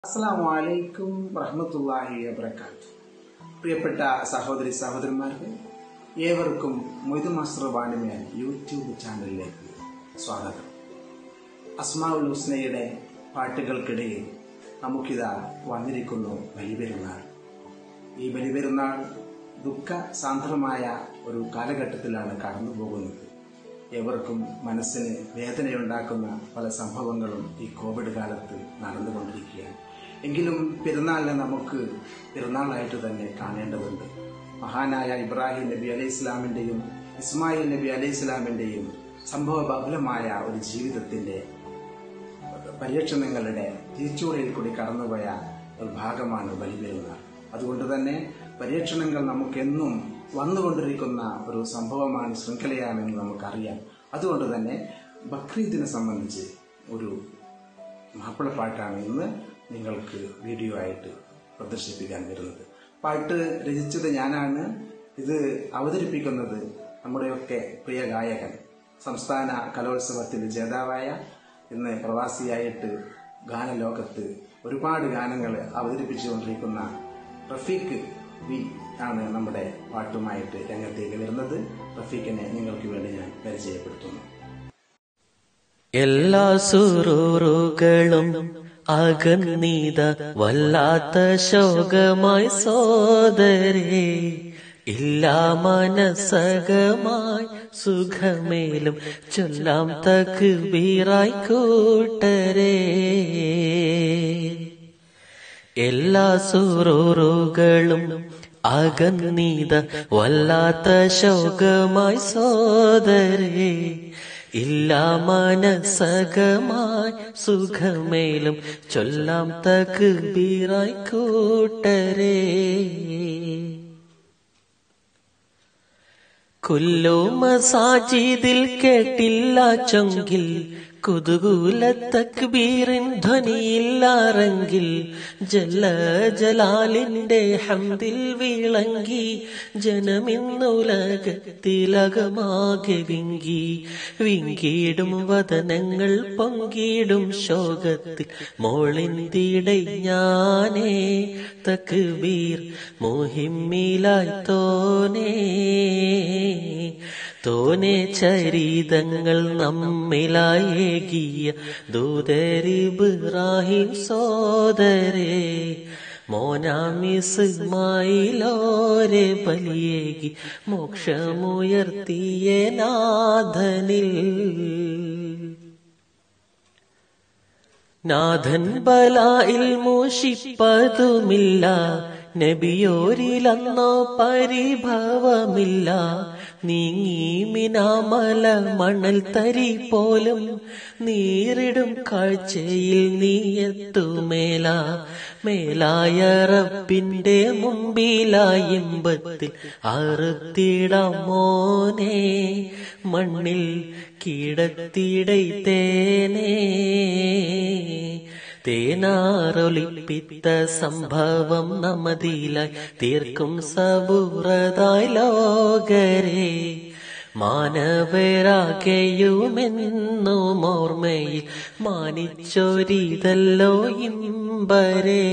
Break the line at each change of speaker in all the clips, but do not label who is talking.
അസ്സാം വലൈക്കും വറഹമത്തല്ലാഹി വബർക്കാത്ത് പ്രിയപ്പെട്ട സഹോദരി സഹോദരന്മാർക്ക് ഏവർക്കും മൊയ്തു മാസ്റ്റർ വാണിമേൽ യൂട്യൂബ് ചാനലിലേക്ക് സ്വാഗതം അസ്മാഉൽ ഹുസ്നയുടെ പാട്ടുകൾക്കിടയിൽ നമുക്കിതാ വന്നിരിക്കുന്നു ബലിപെരുന്നാൾ ഈ ബലിപെരുന്നാൾ ദുഃഖ സാന്ദ്രമായ ഒരു കാലഘട്ടത്തിലാണ് കടന്നു പോകുന്നത് ഏവർക്കും മനസ്സിന് വേദനയുണ്ടാക്കുന്ന പല സംഭവങ്ങളും ഈ കോവിഡ് കാലത്ത് നടന്നുകൊണ്ടിരിക്കുകയാണ് എങ്കിലും പെരുന്നാളിനെ നമുക്ക് പെരുന്നാളായിട്ട് തന്നെ കാണേണ്ടതുണ്ട് മഹാനായ ഇബ്രാഹിം നബി അലൈഹി ഇസ്ലാമിന്റെയും ഇസ്മായിൽ നബി അലൈഹി ഇസ്ലാമിന്റെയും സംഭവ ബഹുലമായ ഒരു ജീവിതത്തിന്റെ പരീക്ഷണങ്ങളുടെ തിരിച്ചുവളിയിൽ കൂടി കടന്നുപോയ ഒരു ഭാഗമാണ് ബലിപെരുന്നാൾ അതുകൊണ്ട് തന്നെ പരീക്ഷണങ്ങൾ നമുക്കെന്നും വന്നുകൊണ്ടിരിക്കുന്ന ഒരു സംഭവമാണ് ശൃംഖലയാണെന്ന് നമുക്കറിയാം അതുകൊണ്ട് തന്നെ ബക്രീദിനെ സംബന്ധിച്ച് ഒരു മാപ്പിളപ്പാട്ടാണ് ഇന്ന് നിങ്ങൾക്ക് വീഡിയോ ആയിട്ട് പ്രദർശിപ്പിക്കാൻ വരുന്നത് പാട്ട് രചിച്ചത് ഞാനാണ് ഇത് അവതരിപ്പിക്കുന്നത് നമ്മുടെയൊക്കെ പ്രിയ ഗായകൻ സംസ്ഥാന കലോത്സവത്തിൽ ജേതാവായ ഇന്ന് പ്രവാസിയായിട്ട് ഗാനലോകത്ത് ഒരുപാട് ഗാനങ്ങൾ അവതരിപ്പിച്ചുകൊണ്ടിരിക്കുന്ന റഫീഖ് വി ആണ് നമ്മുടെ പാട്ടുമായിട്ട് രംഗത്തേക്ക് വരുന്നത് റഫീഖിനെ നിങ്ങൾക്ക് വേണ്ടി ഞാൻ പരിചയപ്പെടുത്തുന്നു
എല്ലാ സുറൂറുകളും അകന്നീത വല്ലാത്ത ശോകമായി സോദരേ ഇല്ലാ മനസകമായി സുഖമേലും ചൊല്ലാം തക്ക് ബീറായി കൂട്ടരേ എല്ലാ സുറൂറുകളും അകന്നീത വല്ലാത്ത ശോകമായി സോദരേ ഇല്ല മനസകമായി സുഖമേലും ചൊല്ലാം തക്ക് ബീറായി കൂട്ടരേ കുല്ലോ മസാജിദിൽ കേട്ടില്ല ചൊങ്കിൽ കുതുകൂല തക്ബീറിൻ ധ്വനിയില്ലാറെങ്കിൽ ജല്ല ജലാലിന്റെ ഹംദിൽ വിളങ്ങി ജനമിന്നുലകത്തിലകമാകെ വിങ്കി വിങ്കിടും വദനങ്ങൾ പൊങ്കിടും ശോകത്തിൽ മോളിന്തിടை ഞാനേ തക്ബീർ മോഹിമ്മിലായി തോനേ തോനെ ചരിതങ്ങൾ നമ്മിലായേകിയ ദൂതരിബ്രാഹിം സോദരേ മോനാമിസ്മായിലോരെ ബലിയേകി മോക്ഷമുയർത്തിയ നാഥനിൽ നാഥൻ ബലായിൽ മൂഷിപ്പതുമില്ല നബിയോരിലന്നോ പരിഭവമില്ല നീങ്ങി മിനാമല മണൽ തരി പോലും നീരിടും കാഴ്ചയിൽ നീയെത്തുമേല മേലായ റബ്ബിന്റെ മുമ്പിലായിമ്പത്തിൽ അറുത്തിടാം മോനെ മണ്ണിൽ കിടത്തിടൈ തേനേ തേനാറൊലിപ്പിത്ത സംഭവം നമ്മതിലായി തീർക്കും സബുറതായി ലോകരെ മാനവരാകെയുമെന്നും ഓർമ്മയിൽ മാനിച്ചൊരിതല്ലോ ഇമ്പരേ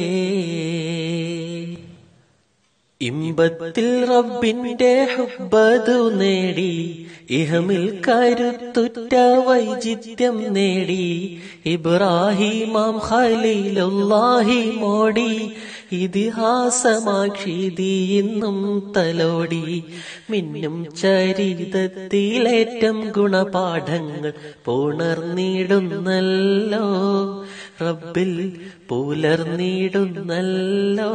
ഇമ്പത്തിൽ റബ്ബിന്റെ ഹുബതു നേടി ഇഹമിൽ കരുത്തുറ്റ വൈചിത്യം നേടി ഇബ്രാഹിമാം ഖലീലുല്ലാഹി മോടി ഇതിഹാസമാക്ഷിതി ഇന്നും തലോടി മിന്നും ചരിതത്തിലേറ്റം ഗുണപാഠങ്ങൾ പുണർന്നിടുന്നല്ലോ റബ്ബിൽ പുലർന്നിടുന്നല്ലോ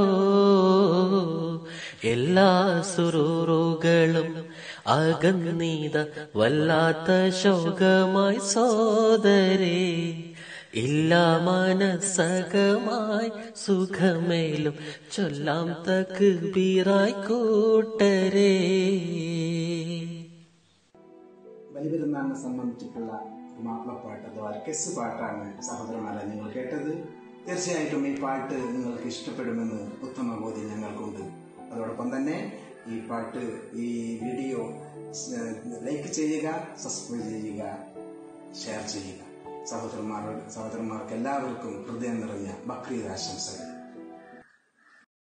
എല്ലാ സുറൂറുകളും അകന്നീത വല്ലാത്ത ശോകമായി സോദരേ ഇല്ല മനസകമായി സുഖമേലും ചൊല്ലാം തക്ക് ബീറായി കൂട്ടരേ
ബലിപെരുന്നാളിനെ സംബന്ധിച്ചിട്ടുള്ള മാപ്പിളപ്പാട്ട് അഥവാ കെസ് പാട്ടാണ് സഹോദരന്മാരെ നിങ്ങൾ കേട്ടത് തീർച്ചയായിട്ടും ഈ പാട്ട് നിങ്ങൾക്ക് ഇഷ്ടപ്പെടുമെന്ന് ഉത്തമ ബോധ്യം ഞങ്ങൾക്കുണ്ട് അതോടൊപ്പം തന്നെ ഈ പാട്ട് ഈ വീഡിയോ ലൈക്ക് ചെയ്യുക സബ്സ്ക്രൈബ് ചെയ്യുക ഷെയർ ചെയ്യുക സഹോദരന്മാർ സഹോദരന്മാർക്ക് എല്ലാവർക്കും ഹൃദയം നിറഞ്ഞ ബക്രീദ് ആശംസകൾ